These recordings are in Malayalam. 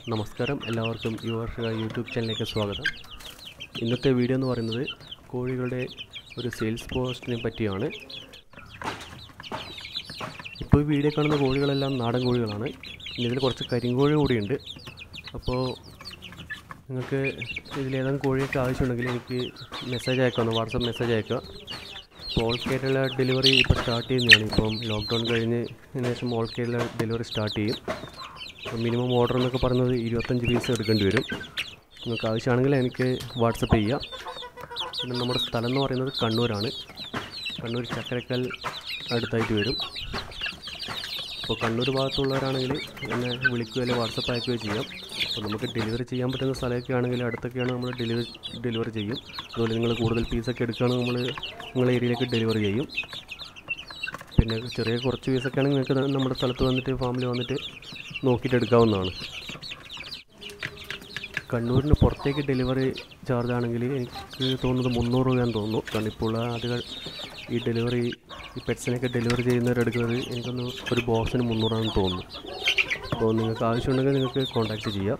നമസ്കാരം എല്ലാവർക്കും യുവർഷ യൂട്യൂബ് ചാനലിലേക്ക് സ്വാഗതം ഇന്നത്തെ വീഡിയോ എന്ന് പറയുന്നത് കോഴികളുടെ ഒരു സെയിൽസ് പോസ്റ്റിനെ പറ്റിയാണ് ഇപ്പോൾ ഈ വീഡിയോ കാണുന്ന കോഴികളെല്ലാം നാടൻ കോഴികളാണ് ഇനി ഇതിൽ കുറച്ച് കരിങ്കോഴി കൂടിയുണ്ട് അപ്പോൾ നിങ്ങൾക്ക് ഇതിലേതെങ്കിലും കോഴിയൊക്കെ ആവശ്യമുണ്ടെങ്കിൽ എനിക്ക് മെസ്സേജ് അയക്കാം ഒന്ന് വാട്സപ്പ് മെസ്സേജ് അയക്കുക ഇപ്പോൾ ഓൾ കേരള ഡെലിവറി ഇപ്പോൾ സ്റ്റാർട്ട് ചെയ്യുന്നതാണ് ഇപ്പം ലോക്ക്ഡൗൺ കഴിഞ്ഞ് അതിന് ശേഷം ഓൾ കേരള ഡെലിവറി സ്റ്റാർട്ട് ചെയ്യും മിനിമം ഓർഡർ എന്നൊക്കെ പറയുന്നത് ഇരുപത്തഞ്ച് പീസ് എടുക്കേണ്ടി വരും നിങ്ങൾക്ക് ആവശ്യമാണെങ്കിൽ എനിക്ക് വാട്സപ്പ് ചെയ്യാം പിന്നെ നമ്മുടെ സ്ഥലം എന്ന് പറയുന്നത് കണ്ണൂരാണ് കണ്ണൂർ ചക്കരക്കൽ അടുത്തായിട്ട് വരും അപ്പോൾ കണ്ണൂർ ഭാഗത്തുള്ളവരാണെങ്കിൽ എന്നെ വിളിക്കുകയോ അല്ലെങ്കിൽ വാട്സപ്പ് അയക്കുകയോ ചെയ്യാം അപ്പോൾ നമുക്ക് ഡെലിവറി ചെയ്യാൻ പറ്റുന്ന സ്ഥലമൊക്കെ ആണെങ്കിൽ അടുത്തൊക്കെയാണ് നമ്മൾ ഡെലിവറി ഡെലിവറി ചെയ്യും അതുപോലെ നിങ്ങൾ കൂടുതൽ പീസൊക്കെ എടുക്കുകയാണെങ്കിൽ നമ്മൾ നിങ്ങളുടെ ഏരിയയിലേക്ക് ഡെലിവറി ചെയ്യും പിന്നെ ചെറിയ കുറച്ച് പീസൊക്കെ ആണെങ്കിൽ നിങ്ങൾക്ക് നമ്മുടെ സ്ഥലത്ത് വന്നിട്ട് ഫാമിലി വന്നിട്ട് നോക്കിയിട്ട് എടുക്കാവുന്നതാണ് കണ്ണൂരിന് പുറത്തേക്ക് ഡെലിവറി ചാർജ് ആണെങ്കിൽ എനിക്ക് തോന്നുന്നത് മുന്നൂറ് രൂപയാണെന്ന് തോന്നുന്നു കാരണം ഇപ്പോൾ ഉള്ള അധികം ഈ ഡെലിവറി ഈ പെറ്റ്സിനൊക്കെ ഡെലിവറി ചെയ്യുന്നവരെടുക്കുന്നത് എനിക്കൊന്ന് ഒരു ബോക്സിന് മുന്നൂറാണെന്ന് തോന്നുന്നു അപ്പോൾ നിങ്ങൾക്ക് ആവശ്യമുണ്ടെങ്കിൽ നിങ്ങൾക്ക് കോൺടാക്റ്റ് ചെയ്യാം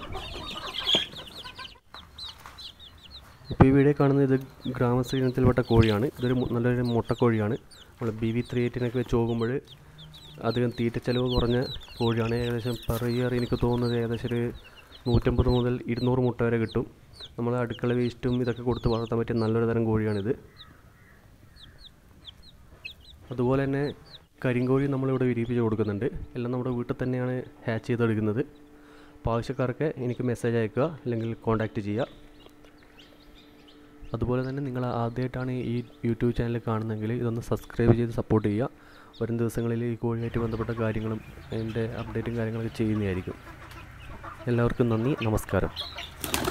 ഇപ്പോൾ ഈ വീഡിയോ കാണുന്നത് ഇത് ഗ്രാമശ്രീ ഇനത്തിൽപ്പെട്ട കോഴിയാണ് ഇതൊരു മു- നല്ലൊരു മുട്ടക്കോഴിയാണ് നമ്മൾ ബി വി ത്രീ എയ്റ്റിനൊക്കെ വെച്ച് നോക്കുമ്പോൾ അധികം തീറ്റ ചെലവ് കുറഞ്ഞ കോഴിയാണ് ഏകദേശം പെർ ഇയർ എനിക്ക് തോന്നുന്നത് ഏകദേശം ഒരു നൂറ്റമ്പത് മുതൽ ഇരുന്നൂറ് മുട്ട വരെ കിട്ടും നമ്മൾ അടുക്കള വേസ്റ്റും ഇതൊക്കെ കൊടുത്ത് വളർത്താൻ പറ്റിയ നല്ലൊരു തരം കോഴിയാണിത് അതുപോലെ തന്നെ കരിങ്കോഴി നമ്മളിവിടെ വിരിയിപ്പിച്ച് കൊടുക്കുന്നുണ്ട് എല്ലാം നമ്മുടെ വീട്ടിൽ തന്നെയാണ് ഹാച്ച് ചെയ്തെടുക്കുന്നത് അപ്പോൾ ആവശ്യക്കാർക്ക് എനിക്ക് മെസ്സേജ് അയക്കുക അല്ലെങ്കിൽ കോൺടാക്റ്റ് ചെയ്യുക അതുപോലെ തന്നെ നിങ്ങൾ ആദ്യമായിട്ടാണ് ഈ യൂട്യൂബ് ചാനൽ കാണുന്നതെങ്കിൽ ഇതൊന്ന് സബ്സ്ക്രൈബ് ചെയ്ത് സപ്പോർട്ട് ചെയ്യുക വരും ദിവസങ്ങളിൽ ഈ കോഴിയായിട്ട് ബന്ധപ്പെട്ട കാര്യങ്ങളും അതിൻ്റെ അപ്ഡേറ്റും കാര്യങ്ങളൊക്കെ ചെയ്യുന്നതായിരിക്കും എല്ലാവർക്കും നന്ദി നമസ്കാരം